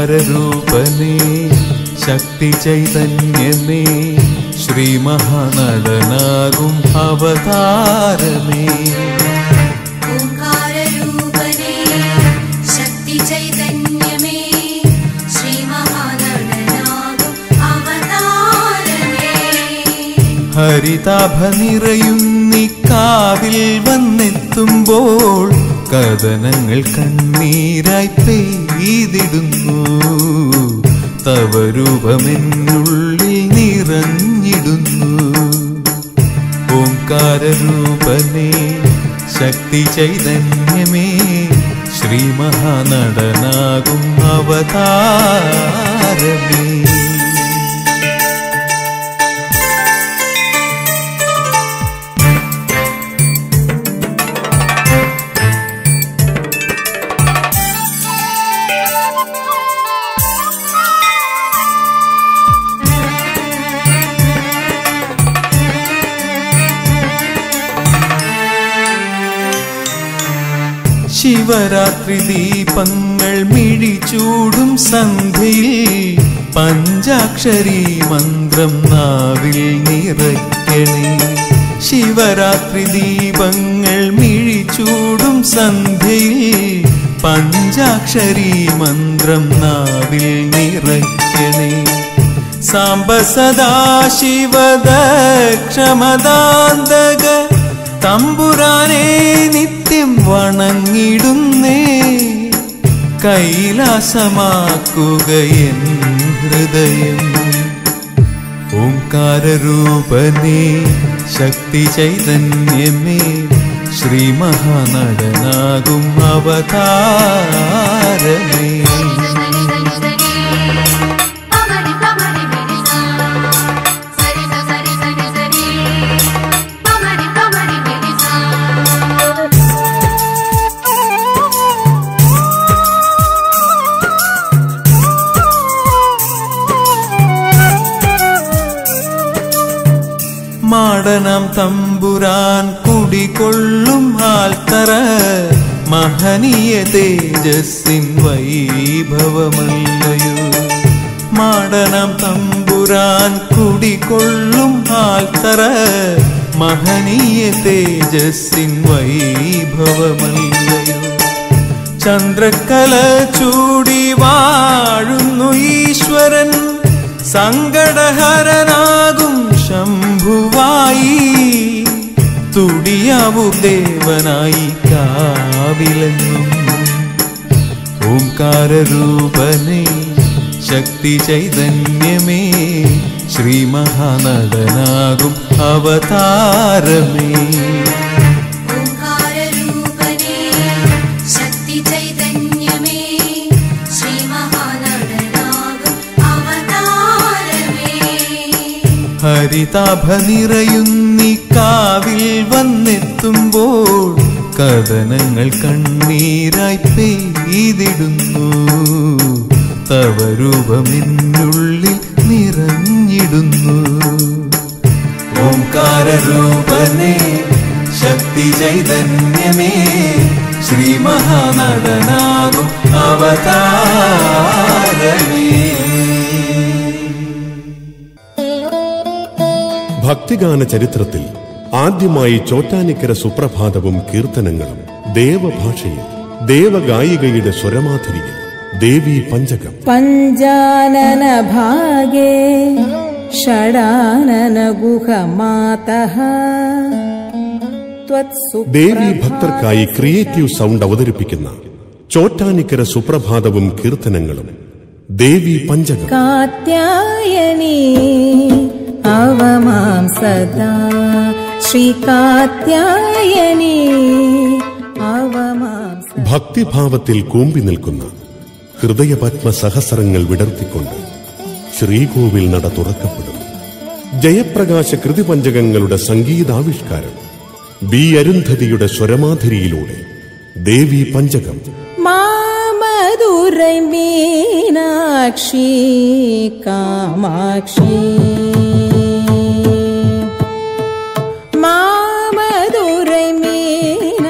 ഓംകാരരൂപനേ ശക്തി ചൈതന്യമേ ശ്രീ മഹാനടനാകും അവതാരമേ ഓംകാരരൂപനേ ശക്തി ചൈതന്യമേ ശ്രീ മഹാനടനാകും അവതാരമേ ഹരിതാഭ നിറയുന്നിക്കാവിൽ വന്നെത്തുമ്പോൾ കഥനങ്ങൾ കണ്ണീരായി പെയ്തിടുന്നു തവ രൂപമെന്നുള്ളിൽ നിറഞ്ഞിടുന്നു ഓംകാരരൂപനേ ശക്തി ചൈതന്യമേ ശ്രീ മഹാനടനാകും അവതാരമേ ശിവരാത്രി ദീപങ്ങൾ മിഴിച്ചൂടും സന്ധ്യയിൽ പഞ്ചാക്ഷരി മന്ത്രം നാവിൽ നിറയ്ക്കണേ ശിവരാത്രി ദീപങ്ങൾ മിഴിച്ചൂടും സന്ധ്യയിൽ പഞ്ചാക്ഷരി മന്ത്രം നാവിൽ നിറയ്ക്കണേ സാംബ സദാശിവദക്ഷമദാന്തക തമ്പുരാനെ നിത്യം വണങ്ങിടുന്നേ കൈലാസമാക്കുകയൻ ഹൃദയം ഓംകാരരൂപനേ ശക്തി ചൈതന്യമേ ശ്രീ മഹാനടനാകും അവതാരമേ പമരി പമരി ബിരിസാ സരി സരി സരി സരി പമരി പമരി ബിരിസാ മാടനം തമ്പുരാൻ കുടികൊള്ളും ആൽത്തറ മഹനീയ തേജസ്സിൻ വൈഭവമല്ലയോ മാടനം തമ്പുരാൻ കുടികൊള്ളും ആൽത്തറ മഹനീയ തേജസ്സിൻ വൈഭവമല്ലയോ ചന്ദ്രക്കല ചൂടി വാഴുന്നു ഈശ്വരൻ സങ്കടഹരനാകും ശംഭുവായി തുടിയാവു ദേവനായി കാവിലെന്നും ഓംകാരരൂപനേ ശക്തി ചൈതന്യമേ ശ്രീ മഹാനടനാകും അവതാരമേ ഓംകാരരൂപനേ ശക്തി ചൈതന്യമേ ശ്രീ മഹാനടനാകും അവതാരമേ ഹരിതാഭ നിറയുന്നി കാവിൽ വന്നെത്തുമ്പോൾ കഥനങ്ങൾ കണ്ണീരായി പെയ്തിടുന്നു തവ രൂപമെന്നുള്ളിൽ നിറഞ്ഞിടുന്നു ഓംകാരരൂപനേ ശക്തി ചൈതന്യമേ ശ്രീ മഹാനടനാകും അവതാരമേ ഭക്തിഗാന ചരിത്രത്തിൽ ആദ്യമായി ചോറ്റാനിക്കര സുപ്രഭാതവും കീർത്തനങ്ങളും ദേവഭാഷയിൽ ദേവഗായികയുടെ സ്വരമാധുരിയിൽ ദേവി പഞ്ചകം पञ्जाननभागे षडाननगुहमातः ദേവി ഭക്തർക്കായി ക്രിയേറ്റീവ് സൗണ്ട് അവതരിപ്പിക്കുന്ന ചോറ്റാനിക്കര സുപ്രഭാതവും കീർത്തനങ്ങളും ദേവി പഞ്ചകം कात्यायनी अवमां सदा श्रीकात्यायनी अवमां सदा ഭക്തിഭാവത്തിൽ കൂമ്പി നിൽക്കുന്ന ഹൃദയപത്മ സഹസ്രങ്ങൾ വിടർത്തിക്കൊണ്ട് ശ്രീകോവിൽ നട തുറക്കപ്പെടുന്നു ജയപ്രകാശ കൃതിപഞ്ചകങ്ങളുടെ സംഗീതാവിഷ്കാരം ബി അരുന്ധതിയുടെ സ്വരമാധുരിയിലൂടെ ദേവി പഞ്ചകം मामधुरै मीनाक्षी कामाक्षी मामधुरै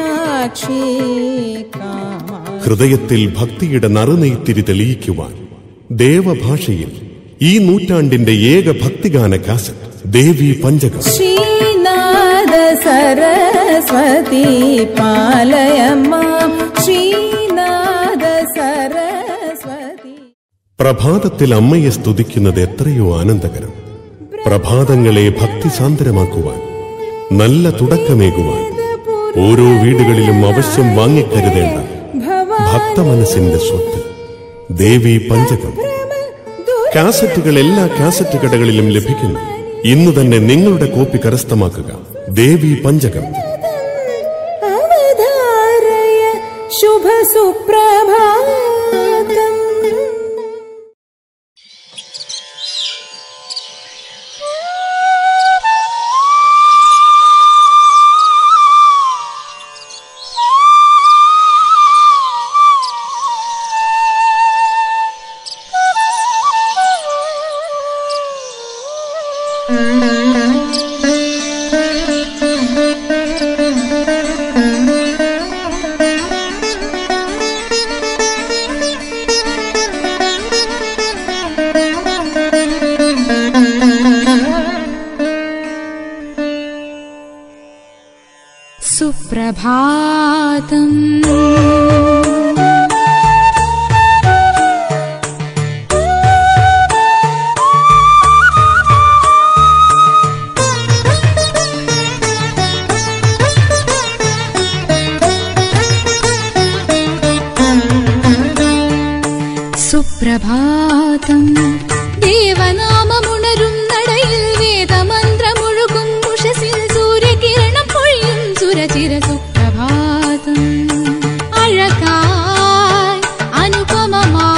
मीनाक्षी कामाक्षी ഹൃദയത്തിൽ ഭക്തിയുടെ നറുനെയ്ത്തിരി തെളിയിക്കുവാൻ ദേവഭാഷയിൽ ഈ നൂറ്റാണ്ടിന്റെ ഏക ഭക്തിഗാന കാസറ്റ് ദേവി പഞ്ചകം ശ്രീനാഥ സരസ്വതി പാലയ മാം ശ്രീനാഥ സരസ്വതി പ്രഭാതത്തിൽ അമ്മയെ സ്തുതിക്കുന്നത് എത്രയോ ആനന്ദകരം പ്രഭാതങ്ങളെ ഭക്തിസാന്ദ്രമാക്കുവാൻ നല്ല തുടക്കമേകുവാൻ ഓരോ വീടുകളിലും അവശ്യം വാങ്ങിക്കരുതേണ്ട ഭക്തമനസ്സിന്റെ സ്വത്ത് ദേവി പഞ്ചകം കാസറ്റുകൾ എല്ലാ കാസറ്റ് കടകളിലും ലഭിക്കുന്നു ഇന്നു തന്നെ നിങ്ങളുടെ കോപ്പി കരസ്ഥമാക്കുക ദേവി പഞ്ചകം അവധാരയ ശുഭ സുപ്രഭാതം सुप्रभातम् സുപ്രഭാതം ദേവനാമമുണരും നടയിൽ വേദമന്ത്രമൊഴുകും ഉഷസിൽ സൂര്യകിരണം പൊഴിയും സുരചിര സുപ്രഭാതം അഴകായി അനുപമമാ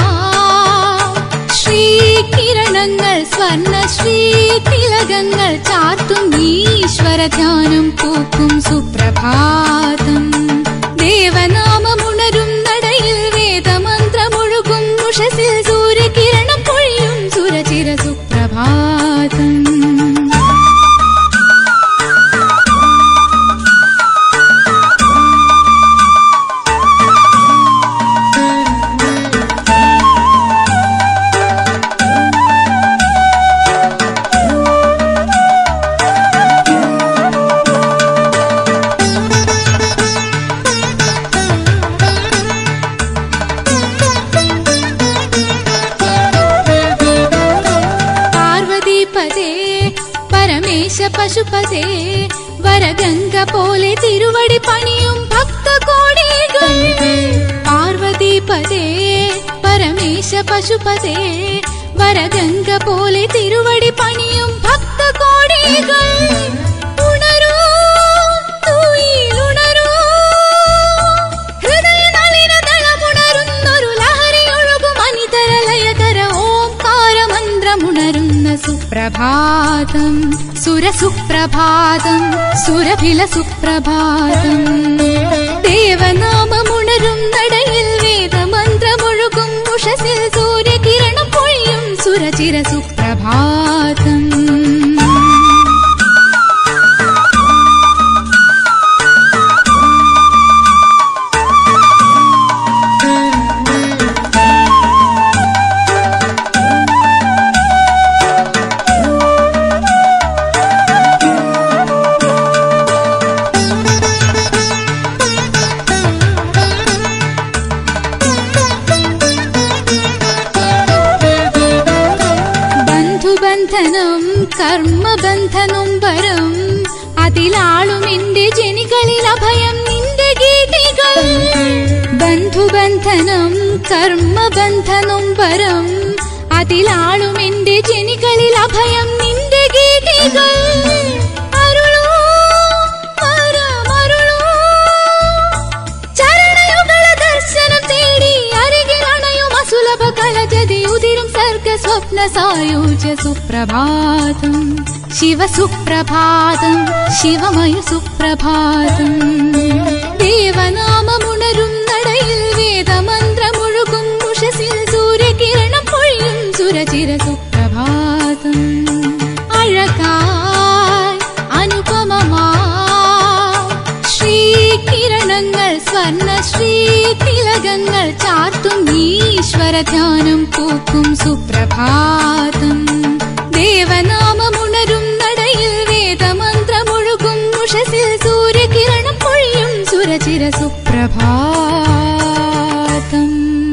ശ്രീകിരണങ്ങൾ സ്വർണ ശ്രീ തിലകങ്ങൾ ചാർത്തും ഈശ്വര ധ്യാനം പൂക്കും സുപ്രഭാതം ദേവനാമമുണരും നടയിൽ വേദമന്ത്രമൊഴുകും ഉഷസിൽ സൂര്യകിരണം പൊഴിയും സുരചിര സുപ്രഭാതം പാർവതീപതേ പരമേശ പശുപതേ വരഗംഗ പോലെ തിരുവടി പണിയും ഭക്തകോടികൾ പാർവതീപതേ പരമേശ പശുപതേ വരഗംഗ പോലെ തിരുവടി പണിയും ഭക്തകോടികൾ ഉണരൂ തൂയിലുണരൂ ഹൃദയനളിനതളമുണരുന്നൊരു ലഹരിയൊഴുകും അനിതരലയകര ഓംകാരമന്ത്രമുണരുന്ന സുപ്രഭാതം സുരസുപ്രഭാതം സുരഭില സുപ്രഭാതം ദേവനാമമുണരും നടയിൽ വേദമന്ത്രമൊഴുകും ഉഷസിൽ സൂര്യകിരണം പൊഴിയും സുരചിര സുപ്രഭാതം ബന്ധുബന്ധനം കർമ്മബന്ധനം വരം അതിലാളും എന്റെ ജനികളിൽ അഭയം നിന്റെ ഗീതികൾ ബന്ധുബന്ധനം കർമ്മബന്ധനം വരം അതിലാളും എന്റെ ജനികളിൽ അഭയം നിന്റെ ഗീതികൾ അരുളൂ വരമരുളൂ ചരണയുഗള ദർശനം തേടി അരികിൽ അണയും അസുലഭ കലജതി ഉതിരും സർഗ സ്വപ്ന സായൂജ സുപ്രഭാതം ശിവ സുപ്രഭാതം ശിവമയ സുപ്രഭാതം ദേവനാമമുണരും നടയിൽ വേദമന്ത്രമൊഴുകും ഉഷസിൽ സൂര്യകിരണം പൊഴിയും സുരചിര സുപ്രഭാതം അഴകായി അനുപമമാ ശ്രീകിരണങ്ങൾ സ്വർണ ശ്രീ തിലകങ്ങൾ ചാർത്തും ഈശ്വര ഈശ്വര ധ്യാനം പൂക്കും സുപ്രഭാതം ദേവനാമമുണരും നടയിൽ വേദമന്ത്രമൊഴുകും ഉഷസിൽ സൂര്യകിരണം പൊഴിയും സുരചിര സുപ്രഭാതം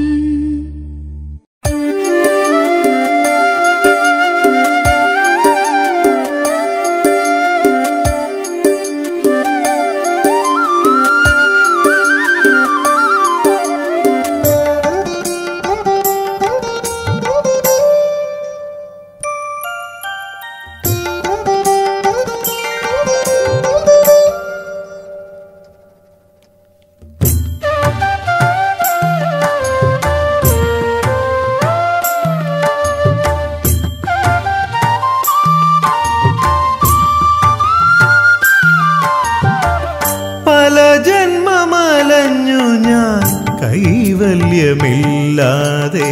പല ജന്മമലഞ്ഞു ഞാൻ കൈവല്യമില്ലാതെ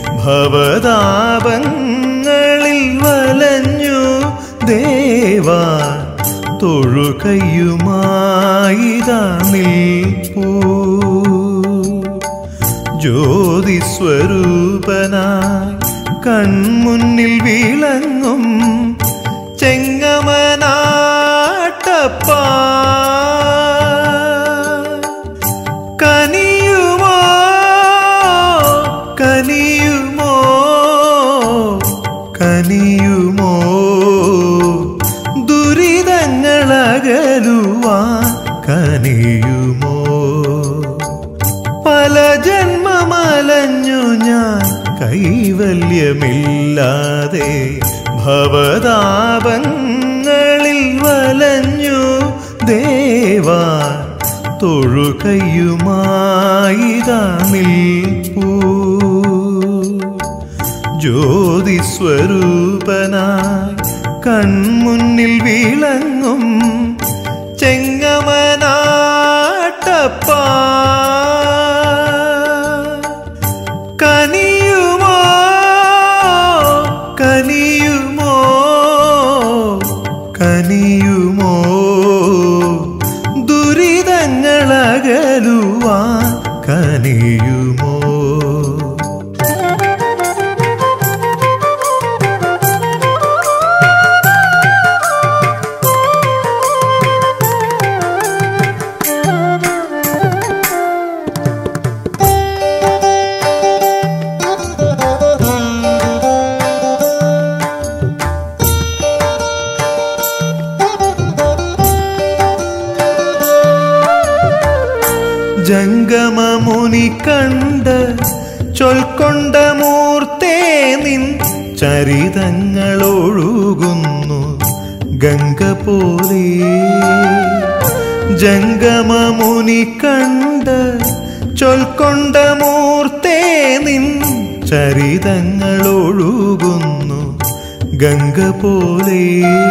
ഭവതാപങ്ങളിൽ വലഞ്ഞു ദേവാ തൊഴുകയുമായിതാ നിൽപ്പൂ ജ്യോതിസ്വരൂപനായി കൺമുന്നിൽ വിളങ്ങും ചെങ്ങമനാട്ടപ്പ കനിയുമോ കനിയുമോ കനിയുമോ ദുരിതങ്ങളകലുവാൻ കനിയുമോ പല ജന്മമലഞ്ഞു ഞാൻ കൈവല്യമില്ലാതെ ഭവതാപങ്ങളിൽ വലഞ്ഞു ദേവാ തൊഴുകയുമായിതാ നിൽപ്പൂ ജ്യോതിസ്വരൂപനായി കൺമുന്നിൽ വിളങ്ങും ചെങ്ങമനാട്ടപ്പ കനിയുമോ കനിയുമോ കനിയുമോ ദുരിതങ്ങളകലുവാൻ കനിയുമോ ജംഗമമുനി കണ്ട് ചൊൽക്കൊണ്ട മൂർത്തേ നിൻ ചരിതങ്ങളൊഴുകുന്നു ഗംഗ പോലെ ജംഗമമുനി കണ്ട് ചൊൽക്കൊണ്ട മൂർത്തേ നിൻ ചരിതങ്ങളൊഴുകുന്നു ഗംഗ പോലെ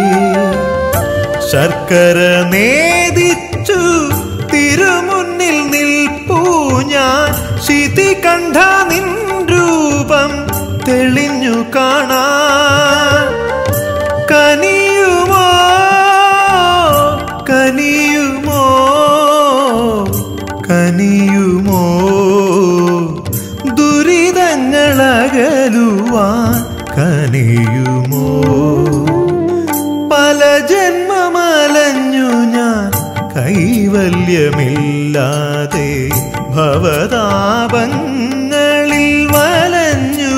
ശർക്കര നേദിച്ചു തിരുമുന്നിൽ നിൽപ്പൂ ഞാൻ ശിതി കണ്ട നിൻ രൂപം തെളിഞ്ഞു കാണാൻ കനിയുമോ കനിയുമോ കനിയുമോ ദുരിതങ്ങളകലുവാൻ കനിയുമോ പല ജന്മമലഞ്ഞു ഞാൻ കൈവല്യമില്ലാതെ ഭവതാപങ്ങളിൽ വലഞ്ഞു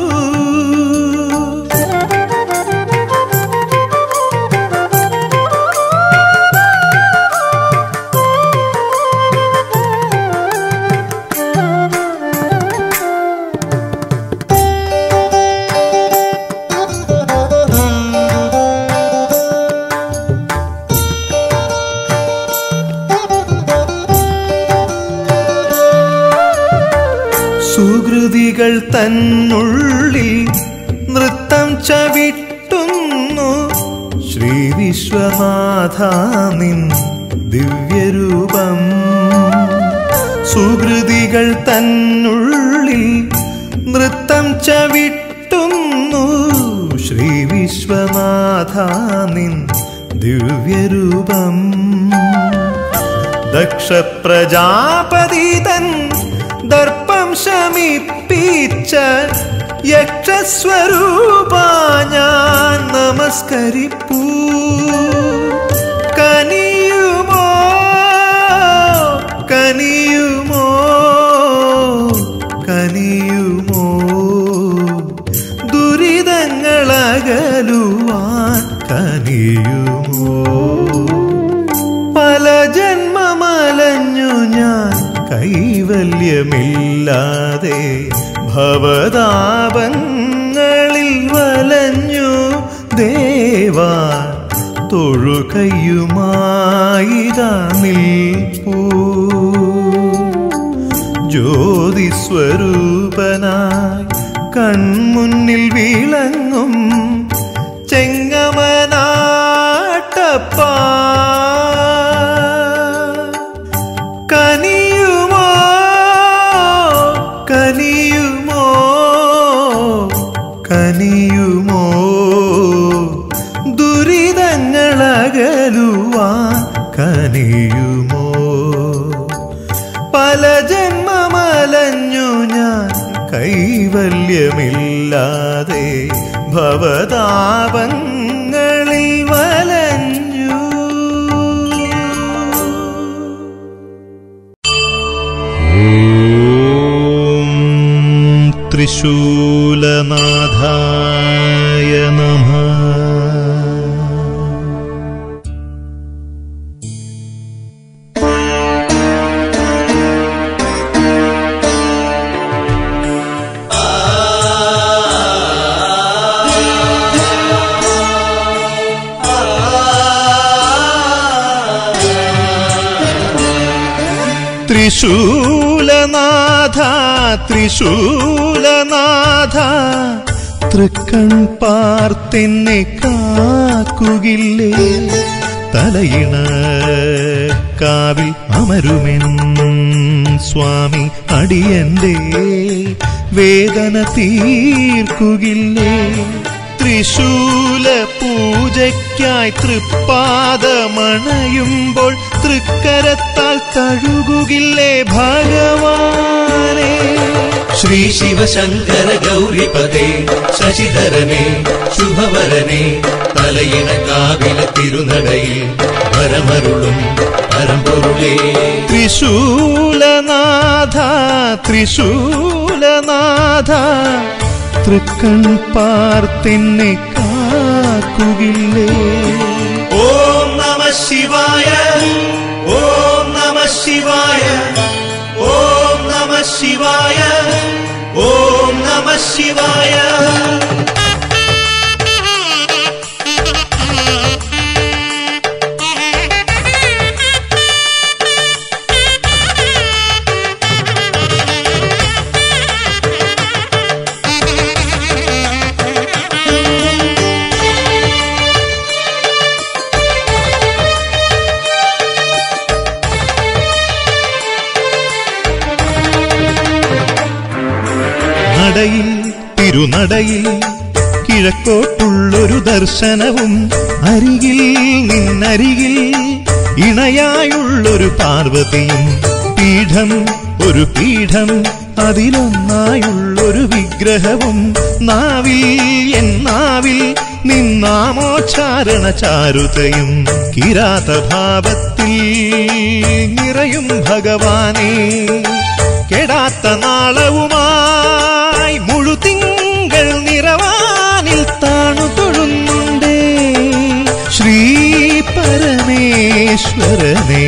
സുഹൃതികൾ തന്നുള്ളിൽ നൃത്തം ചവിട്ടുന്നു ശ്രീ വിശ്വനാഥ നിൻ ദിവ്യരൂപം സുഹൃതികൾ തന്നുള്ളിൽ നൃത്തം ചവിട്ടുന്നു ശ്രീ വിശ്വനാഥ നിൻ ദിവ്യരൂപം ദക്ഷ പ്രജാപതി തൻ ദർപ്പം സർവം ശമിപ്പിച്ച യക്ഷസ്വരൂപ ഞാൻ നമസ്കരിപ്പൂ കനിയുമോ കനിയുമോ കനിയുമോ ദുരിതങ്ങളകലുവാൻ കനിയുമോ പല ജന്മമലഞ്ഞു ഞാൻ കൈവല്യമില്ലാതെ ഭവതാപങ്ങളിൽ വലഞ്ഞു ദേവാ തൊഴുകയുമായിതാ നിൽപ്പൂ ജ്യോതിസ്വരൂപനായി കൺമുന്നിൽ വിളങ്ങും ചെങ്ങമനാട്ടപ്പ കനിയുമോ കനിയുമോ കനിയുമോ ദുരിതങ്ങളകലുവാൻ കനിയുമോ പല ജന്മമലഞ്ഞു ഞാൻ കൈവല്യമില്ലാതെ ഭവതാപങ്ങളിൽ വലഞ്ഞു ഓം ത്രിശൂലനാഥായ നമഃ ത്രിശൂലനാഥ ത്രിശൂലനാഥ തൃക്കൺ പാർത്തെന്നെ കാക്കുകില്ലേ തലയിണ കാവിൽ അമരുമെൻ സ്വാമി അടിയന്റെ വേദന തീർക്കുകില്ലേ ത്രിശൂല പൂജയ്ക്കായി തൃപ്പാദമണയുമ്പോൾ തൃക്കരത്താൽ തഴുകുകില്ലേ ഭഗവാനെ ശ്രീ ശിവശങ്കര ഗൗരിപദേ ശശിധരനെ ശുഭവരനെ തലയിണ കാവില തിരുനടയിൽ പരമരുളും പരമ്പൊരുളേ ത്രിശൂലനാഥ ത്രിശൂലനാഥ തൃക്കൺ പാർത്തെന്നെ കാക്കുകില്ലേ ഓം നമ ശിവായ ഓം നമ ശിവായ ഓം നമ ശിവായ ഓം നമ ശിവായ നടയിൽ തിരുനടയിൽ കിഴക്കോട്ടുള്ളൊരു ദർശനവും അരികിൽ നിന്നരികിൽ ഇണയായുള്ളൊരു പാർവതിയും പീഠം ഒരു പീഠം അതിലൊന്നായുള്ളൊരു വിഗ്രഹവും നാവിൽ എന്നാവിൽ നിന്നാമോച്ചാരണ ചാരുതയും കിരാതഭാവത്തിൽ നിറയും ഭഗവാനെ കെടാത്ത നാളവുമായി മുഴുതിങ്കൾ നിറവാനിൽ താണു തൊഴുന്നുണ്ടേ ശ്രീ പരമേശ്വരനേ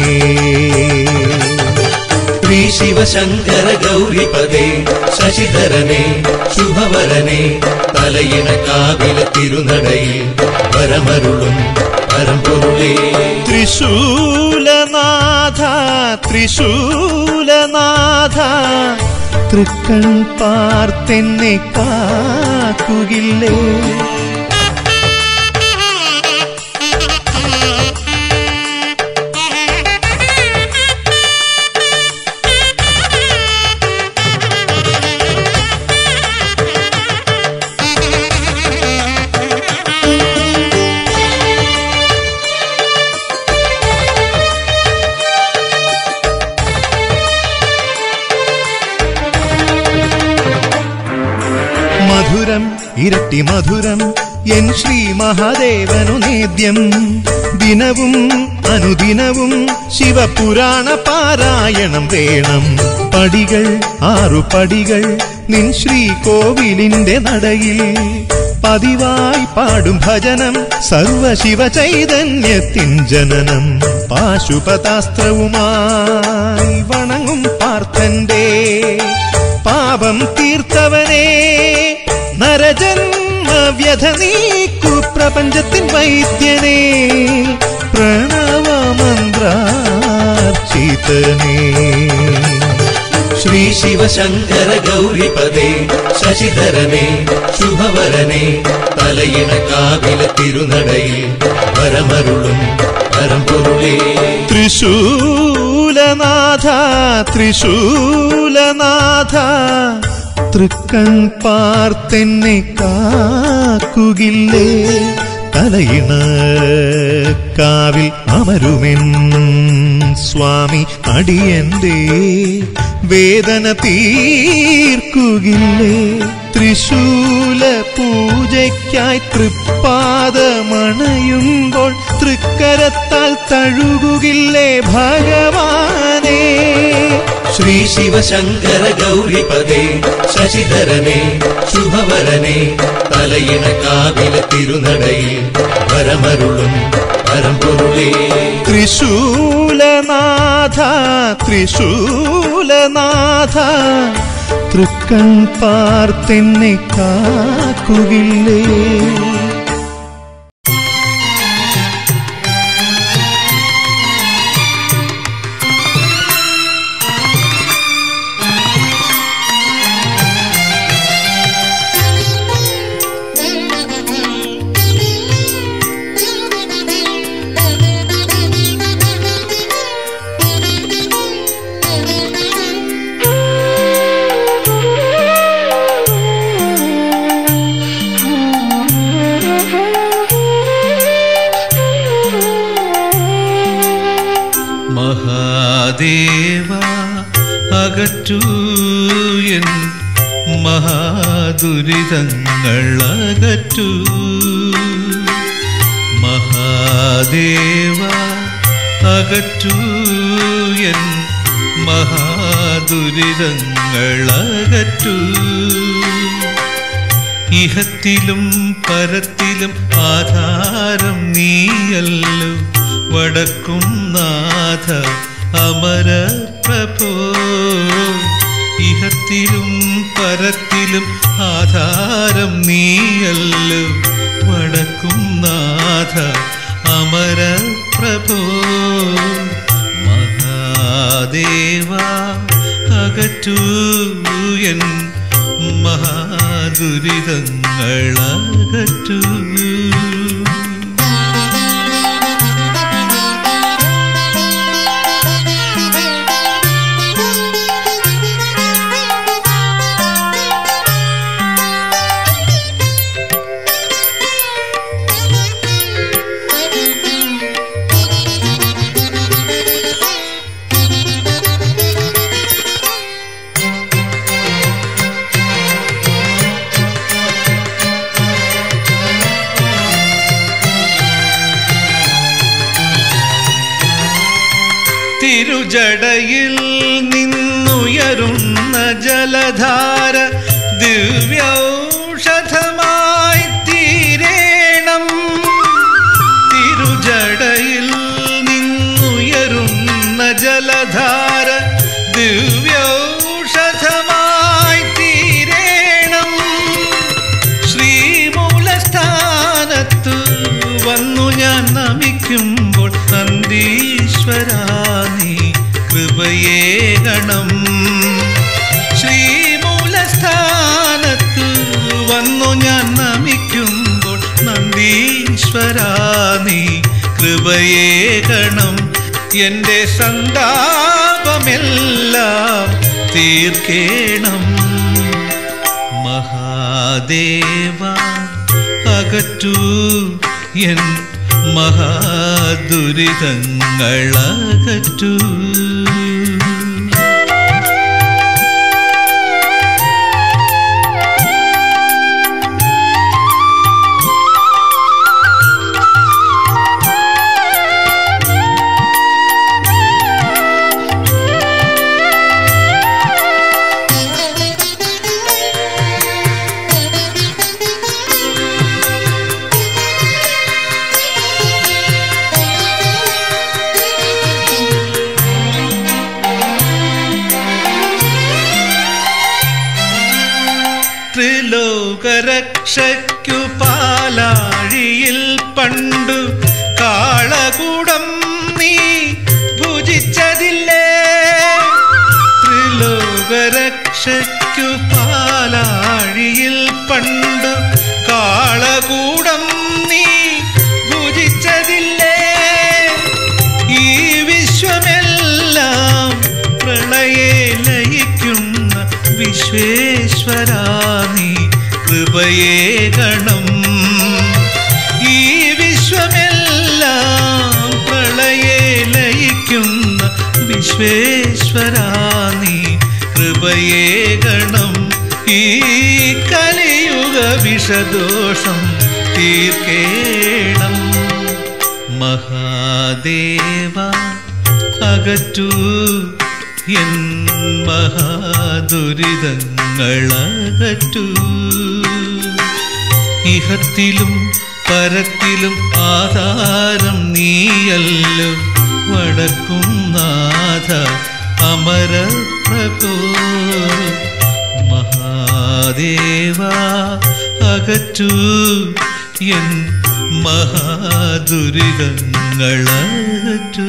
ശ്രീ ശിവശങ്കര ഗൗരിപദേ ശശിധരനെ ശുഭവരനെ തലയിണ കാവില തിരുനടയിൽ പരമരുളും പരമ്പൊരുളേ ത്രിശൂലനാഥ ത്രിശൂലനാഥ തൃക്കൺ പാർത്തെന്നെ കാക്കുകില്ലേ അട്ടിമധുരം എൻ ശ്രീ മഹാദേവനു നേദ്യം ദിനവും അനുദിനവും ശിവപുരാണ പാരായണം വേണം പടികൾ ആറു പടികൾ നിൻ ശ്രീ കോവിലിന്റെ നടയിൽ പതിവായി പാടും ഭജനം സർവശിവ ചൈതന്യത്തിൻ ജനനം പാശുപതാസ്ത്രവുമായി വണങ്ങും പാർത്ഥന്റെ പാപം തീർത്തവനെ നരജന്മ വ്യഥ നീക്കു പ്രപഞ്ചത്തിൻ വൈദ്യനെ പ്രണവമന്ത്രാർച്ചിതനേ ശ്രീ ശിവശങ്കര ഗൗരിപദേ ശശിധരനെ ശുഭവരനെ തലയിണ കാവില തിരുനടയിൽ വരമരുളും പരമ്പൊരുളേ ത്രിശൂലനാഥ ത്രിശൂലനാഥ തൃക്കൺ പാർത്തെന്നെ കാക്കുകില്ലേ തലയിണ കാവിൽ അമരുമെൻ സ്വാമി അടിയന്റെ വേദന തീർക്കുകില്ലേ ത്രിശൂല പൂജയ്ക്കായി തൃപ്പാദമണയുമ്പോൾ തൃക്കരത്താൽ തഴുകുകില്ലേ ഭഗവാനേ ശ്രീ ശിവശങ്കര ഗൗരിപദേ ശശിധരനെ ശുഭവരനെ തലയിണ കാവില തിരുനടയിൽ വരമരുളും പരമ്പൊരുളേ ത്രിശൂലനാഥ ത്രിശൂലനാഥ തൃക്കൺ പാർത്തെന്നെ കാക്കുകില്ലേ മഹാദേവ അകറ്റൂ എൻ മഹാദുരിതങ്ങൾ അകറ്റൂ മഹാദേവ അകറ്റൂ എൻ മഹാദുരിതങ്ങൾ അകറ്റൂ ഇഹത്തിലും പരത്തിലും ആധാരം നീയല്ലോ വടക്കും നാഥ അമര പ്രഭോ ഇഹത്തിലും പരത്തിലും ആധാരം നീയല്ലോ വടക്കും നാഥ അമര പ്രഭോ മഹാദേവ അകറ്റൂ എൻ മഹാദുരിതങ്ങളകറ്റൂ തിരുജടയിൽ നിന്നുയരുന്ന ജലധാര ദിവ്യൗഷധമായി തീരേണം തിരുജടയിൽ നിന്നുയരുന്ന ജലധാര ദിവ്യൗഷധമായി തീരേണം ശ്രീമൂലസ്ഥാനത്ത് വന്നു ഞാൻ നമിക്കുമ്പോൾ നന്ദീശ്വരാ നീ കൃപയേകണം ശ്രീമൂലസ്ഥാനത്ത് വന്നു ഞാൻ നമിക്കുമ്പോൾ നന്ദീശ്വരാ നീ കൃപയേകണം എൻ്റെ സന്താപമെല്ലാം തീർക്കേണം മഹാദേവ അകറ്റൂ എൻ മഹാദുരിതങ്ങളകറ്റൂ ും ത്രിലോകരക്ഷയ്ക്കു പാലാഴിയിൽ പണ്ടു കാളകൂടം നീ ഭുജിച്ചതില്ലേ ത്രിലോകരക്ഷയ്ക്കു പാലാഴിയിൽ പണ്ടു കാളകൂടം നീ ഭുജിച്ചതില്ലേ ഈ വിശ്വമെല്ലാം പ്രളയെ ലയിക്കുന്ന വിശ്വേശ്വരാ നീ കൃപയേ ഗണം ഈ വിശ്വമെല്ലാം പ്രളയെ ലയിക്കുന്ന വിശ്വേശ്വരാ നീ കൃപയേ ഗണം ഈ കലിയുഗ വിഷദോഷം തീർക്കേണം മഹാദേവ അകറ്റൂ എൻ മഹാദുരിതങ്ങളകറ്റൂ ഇഹത്തിലും പരത്തിലും ആധാരം നീയല്ലോ വടക്കും നാഥ അമരപ്രഭോ മഹാദേവ അകറ്റൂ എൻ മഹാദുരിതങ്ങളകറ്റൂ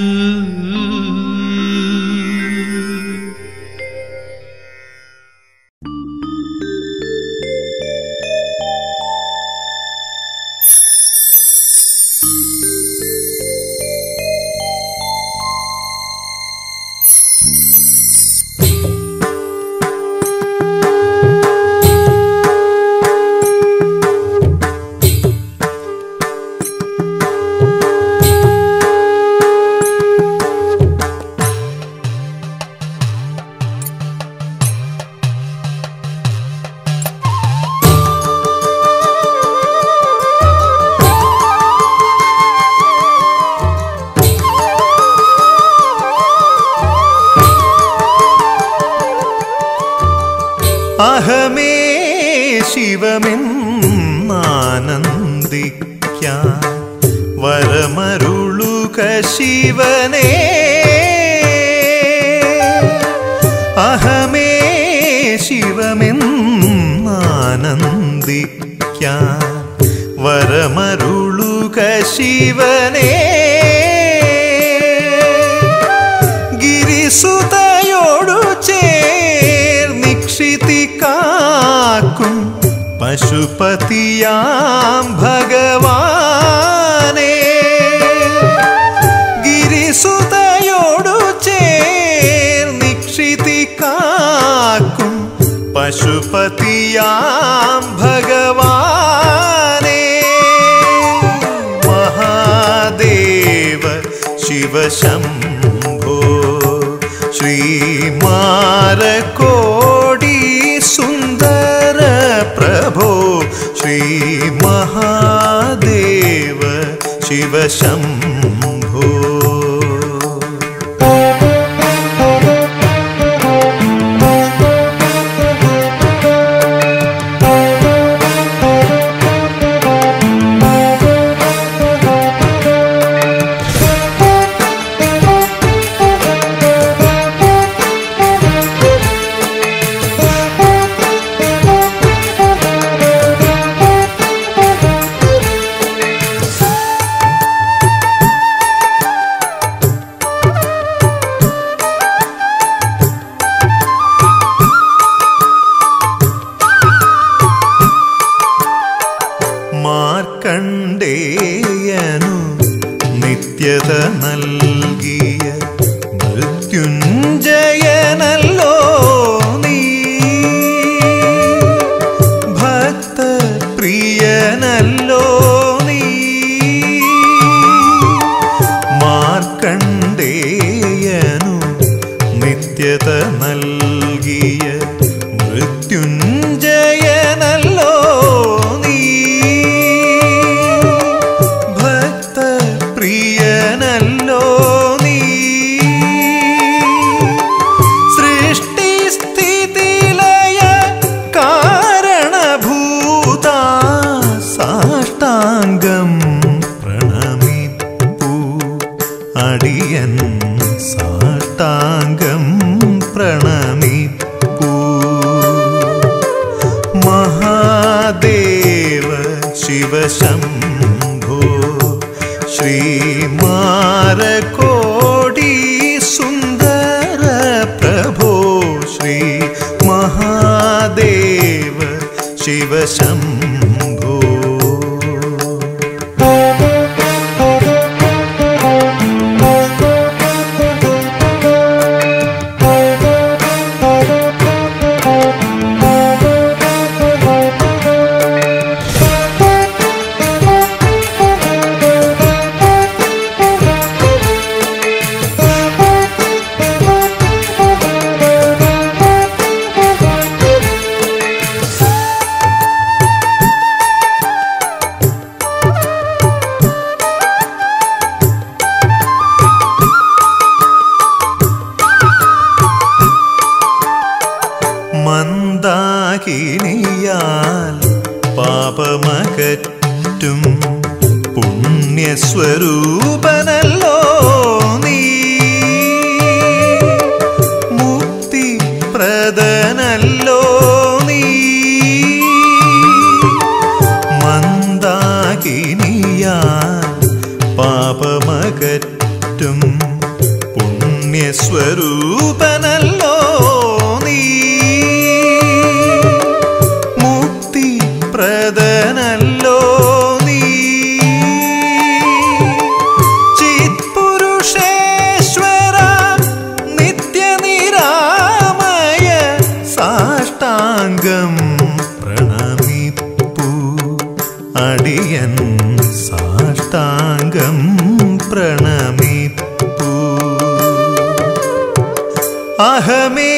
അഹമേ ശിവമെന്നാനന്ദിക്കാൻ വരമരുളുക ശിവനേ അഹമേ ശിവമെന്നാനന്ദിക്കാൻ വരമരുളുക ശിവനേ ഗിരിസുതയോടു ചേർ നിക്ഷിതി കാക്കും പശുപതിയാം ഭഗവാനേ ഗിരിസുതയോടു ചേർ നിക്ഷിതി കാക്കും പശുപതിയാം ഭഗവാനേ മഹാദേവ ശിവശംഭോ ശ്രീമാരകോടി സുന്ദര പ്രഭോ ശ്രീ മഹാദേവ ശിവശംഭോ മാർക്കണ്ഡേയനു നിത്യത നൽകിയ മൃത്യുഞ്ജയനല്ലോ നീ ഭക്തപ്രിയനല്ലോ നീ മാർക്കണ്ഡേയനു നിത്യത നൽകിയ മൃത്യുഞ്ജയനല്ലോ നീ ഭക്തപ്രിയനല്ലോ നീ സൃഷ്ടിസ്ഥിതിലയ കാരണഭൂത സാഷ്ടാംഗം പ്രണമിപ്പൂ അടിയൻ സാഷ്ടാംഗം പ്രണമിപ്പൂ മഹാദേവ ശ്രീമാരകോടി സുന്ദര പ്രഭോ ശ്രീ മഹാദേവ ശിവശംഭോ മന്ദാകിനിയാൽ പാപമകറ്റും പുണ്യസ്വരൂപനല്ലോ നീ മുക്തി പ്രദനല്ലോ നീ മന്ദാകിനിയാൽ പാപമകറ്റും പുണ്യസ്വരൂപനല്ലോ നീ മുക്തി പ്രദനല്ലോ നീ ചിത്പുരുഷേശ്വര നിത്യനിരാമയ സാഷ്ടാംഗം പ്രണമിപ്പൂ അടിയൻ സാഷ്ടാംഗം പ്രണമിപ്പൂ അഹമേ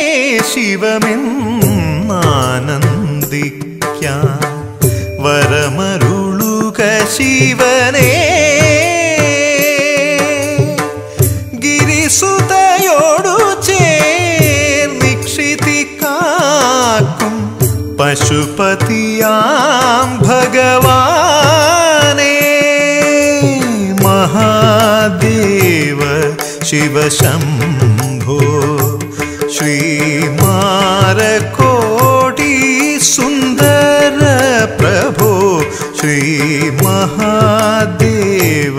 ശിവമെന്നാനന്ദിക്കാൻ വരമരുളുക ശിവനേ ഗിരിസുതയോടു ചേർന്നിക്ഷിതി കാക്കും പശുപതിയാം ഭഗവാനേ മഹാദേവ ശിവശംഭോ ശ്രീമാരകോടി സുന്ദര പ്രഭോ ശ്രീ മഹാദേവ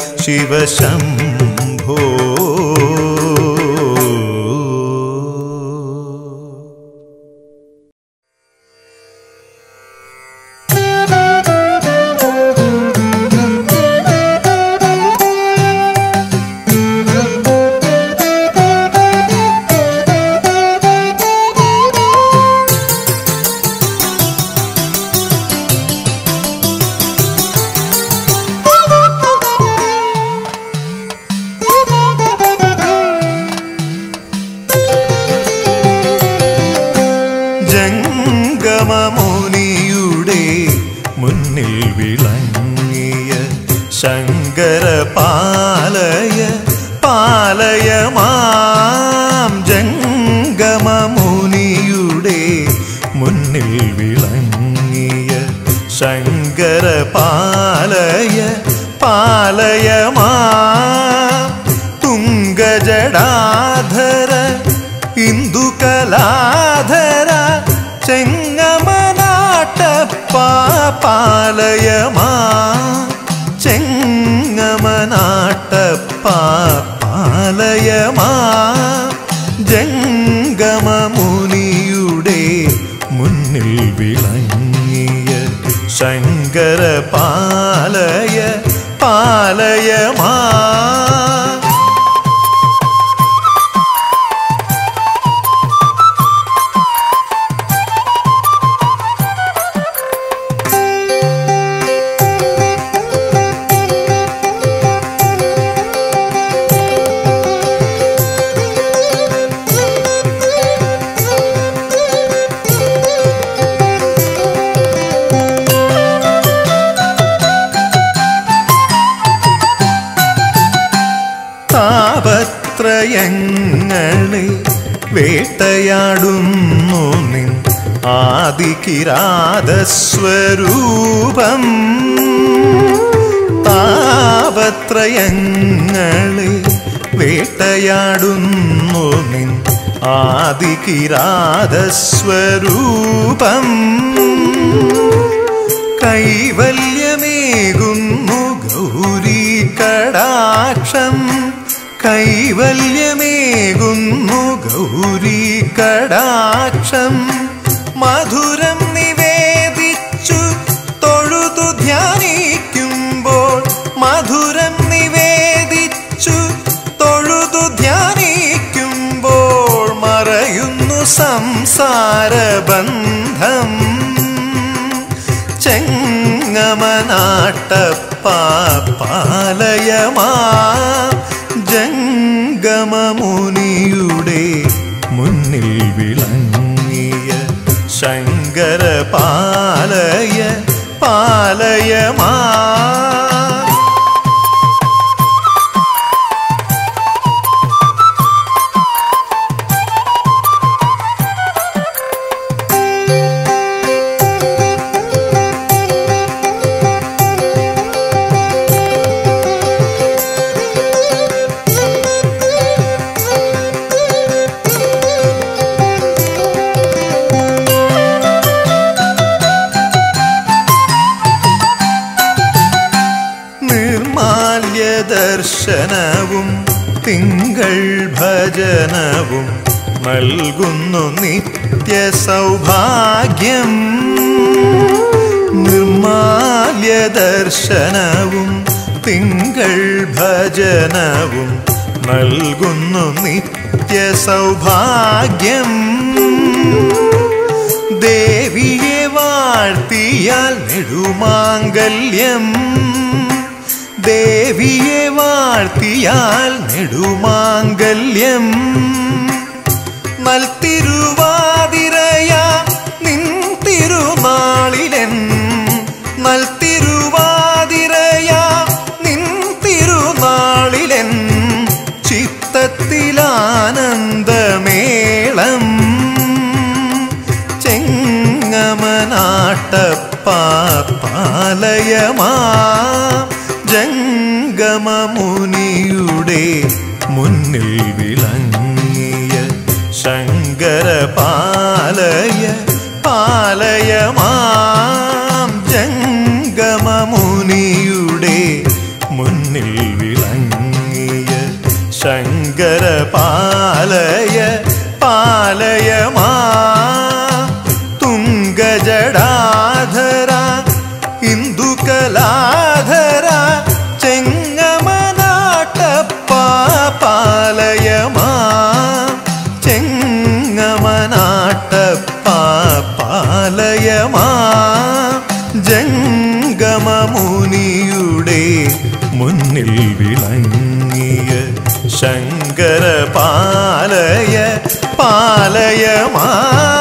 ശിവശംഭോ ജംഗമമുനിയുടെ മുന്നിൽ വിളങ്ങിയ ശങ്കര പാലയ പാലയ മാം ജംഗമമുനിയുടെ മുന്നിൽ വിളങ്ങിയ ശങ്കര പാലയ പാലയ മാം തുങ്കജടാധര ഇന്ദുകലാധര ചെങ്ങമനാട്ടപ്പാലയമാ ചെങ്ങമനാട്ടപ്പാലയമാ ജംഗമമുനിയുടെ മുന്നിൽ വിളങ്ങിയ ശങ്കര പാലയ പാലയമാ താപത്രയങ്ങളെ വേട്ടയാടുന്നു നിൻ ആദികിരാതസ്വരൂപം താപത്രയങ്ങളെ വേട്ടയാടുന്നു നിൻ ആദികിരാതസ്വരൂപം കൈവല്യമേകുന്നു ഗൗരീ കടാക്ഷം കൈവല്യമേകുന്നു ഗൗരി കടാക്ഷം മധുരം നിവേദിച്ചു തൊഴുതു ധ്യാനിക്കുമ്പോൾ മധുരം നിവേദിച്ചു തൊഴുതു ധ്യാനിക്കുമ്പോൾ മറയുന്നു സംസാരബന്ധം ചെങ്ങമനാട്ടപ്പാലയമാ ജംഗമമുനിയുടെ മുന്നിൽ വിളങ്ങിയ ശങ്കര പാലയ പാലയമാ നിർമാല്യ ദർശനവും തിങ്കൾ ഭജനവും നൽകുന്നു നിത്യ സൗഭാഗ്യം നിർമാല്യ ദർശനവും തിങ്കൾ ഭജനവും നൽകുന്നു നിത്യ സൗഭാഗ്യം ദേവിയെ വാഴ്ത്തിയാൽ നെടുമാംഗല്യം ദേവിയെ വാഴ്ത്തിയാൽ നെടുമാംഗല്യം നൽത്തിരുവാതിരയ നിൻ തിരുനാളിലൻ നൽത്തിരുവാതിരയ നിൻ തിരുനാളിലൻ ചിത്തത്തിലാനന്ദമേളം ചെങ്ങമനാട്ടപ്പാലയമാ ജംഗമമുനിയുടെ മുന്നിൽ വിളങ്ങിയ ശങ്കര പാലയ പാലയമാം ജംഗമമുനിയുടെ മുന്നിൽ വിളങ്ങിയ ശങ്കര പാലയ പാലയമാ തുങ്കജടാധര ഇന്ദുകലാധര ചെങ്ങമനാട്ടപ്പാലയമാ ചെങ്ങമനാട്ടപ്പാലയമാ ജംഗമമുനിയുടെ മുന്നിൽ വിളങ്ങിയ ശങ്കര പാലയ പാലയമാ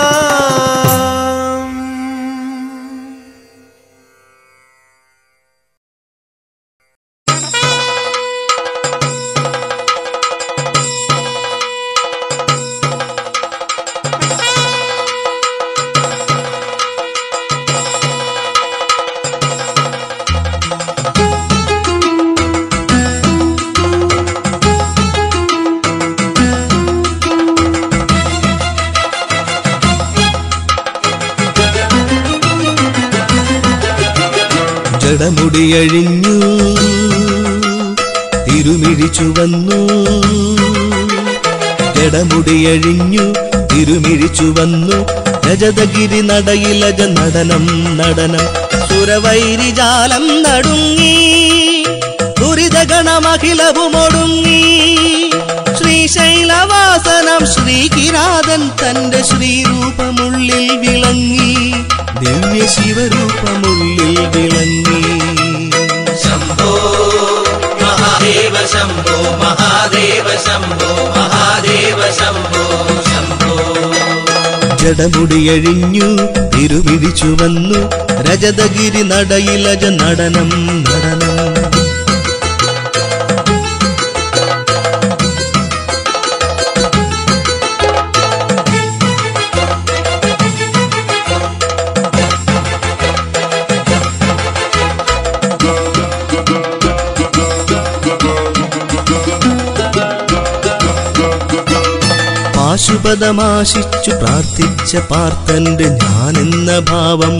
ജടമുടിയഴിഞ്ഞു തിരുമിഴിച്ചു വന്നു ജടമുടിയഴിഞ്ഞു തിരുമിഴിച്ചു വന്നു രജതഗിരി നടയിലജ നടനം നടനം സുരവൈരിജാലം നടുങ്ങി ദുരിതഗണമഖിലവുമൊടുങ്ങി ശ്രീശൈലവാസനം ശ്രീകിരാതൻ തന്റെ ശ്രീരൂപമുള്ളിൽ വിളങ്ങി ദിവ്യ ശിവരൂപമുള്ളിൽ വിളങ്ങി ശംഭോ മഹാദേവ ശംഭോ മഹാദേവ ശംഭോ മഹാദേവ ശംഭോ ശംഭോ ജടമുടിയഴിഞ്ഞു തിരുവിഴിച്ചു വന്നു രജതഗിരി നടയിലജ നടനം നടനം പാശുപതമാശിച്ചു പ്രാർത്ഥിച്ച പാർത്തന്റെ ഞാനെന്ന ഭാവം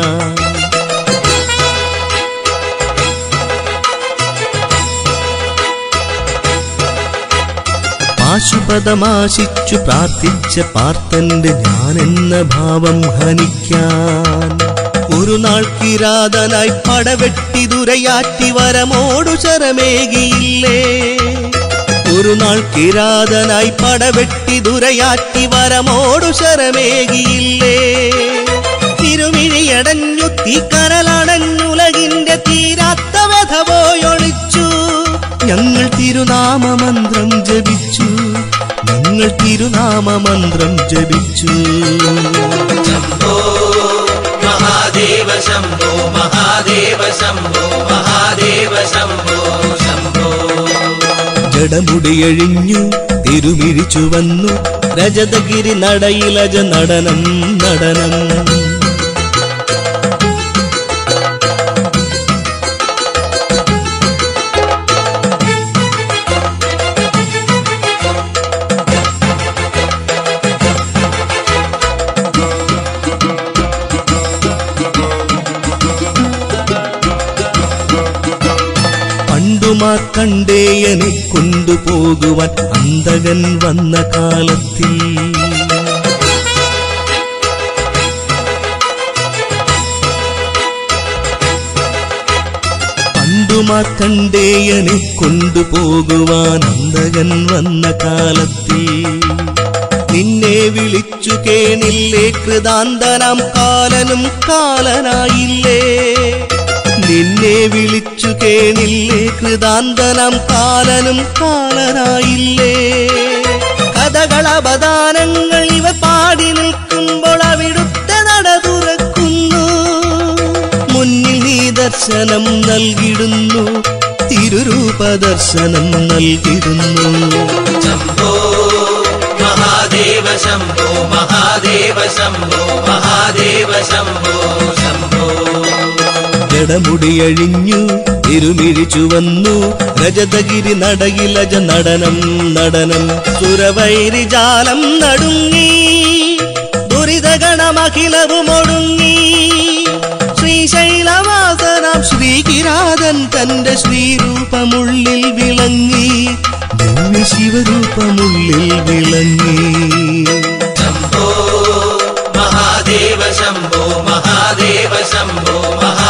ഹനിക്കാൻ പാശുപദമാശിച്ചു പ്രാർത്ഥിച്ച പാർത്തന്റെ ഞാനെന്ന ഭാവം ഹനിക്കാൻ ഒരു നാൾ കിരാതനായി പടവെട്ടി ദുരയാറ്റി വരമോടു ശരമേകിയില്ലേ ഒരു നാൾ കിരാതനായി പടവെട്ടി ദുരയാറ്റി വരമോടു ശരമേകിയില്ലേ തിരുമിഴിയടഞ്ഞു തീക്കനലടഞ്ഞുലകിന്റെ തീരാത്ത വ്യഥ പോയൊളിച്ചു ഞങ്ങൾ തിരുനാമമന്ത്രം ജപിച്ചു ഞങ്ങൾ തിരുനാമമന്ത്രം ജപിച്ചു ശംഭോ മഹാദേവ ശംഭോ മഹാദേവ ശംഭോ മഹാദേവ ശംഭോ ശംഭോ ജടമുടിയഴിഞ്ഞു തിരുമിഴിച്ചു വന്നു രജതഗിരി നടയിലജ നടനം നടനം പണ്ടുമാ കണ്ടേയനെ കൊണ്ടുപോകുവാൻ അന്തകൻ വന്ന കാലത്തിൽ പണ്ടുമാ കണ്ടേയനെ കൊണ്ടുപോകുവാൻ അന്തകൻ വന്ന കാലത്തിൽ നിന്നെ വിളിച്ചു കേണില്ലേ കൃതാന്തനാം കാലനും കാലനായില്ലേ നിന്നെ വിളിച്ചു കേണില്ലേ കൃതാന്തനം കാലനും കാലനായില്ലേ കഥകളപദാനങ്ങൾ ഇവ പാടി നിൽക്കുമ്പോൾ അവിടുത്തെ നട തുറക്കുന്നു മുന്നിൽ നീ ദർശനം നൽകിടുന്നു തിരുരൂപ ദർശനം നൽകിടുന്നു ശംഭോ മഹാദേവ ശംഭോ മഹാദേവ ശംഭോ മഹാദേവ ശംഭോ ശംഭോ ജടമുടിയഴിഞ്ഞു തിരുമിഴിച്ചു വന്നു രജതഗിരി നടയിലജ നടനം നടനം സുരവൈരിജാലം നടുങ്ങി ദുരിതഗണമഖിലവും ഒടുങ്ങി ശ്രീശൈലവാസനാം ശ്രീകിരാതൻ തന്റെ ശ്രീരൂപമുള്ളിൽ വിളങ്ങി ദിവ്യ ശിവരൂപമുള്ളിൽ വിളങ്ങി ശംഭോ മഹാദേവ ശംഭോ മഹാദേവ ശംഭോ മഹാ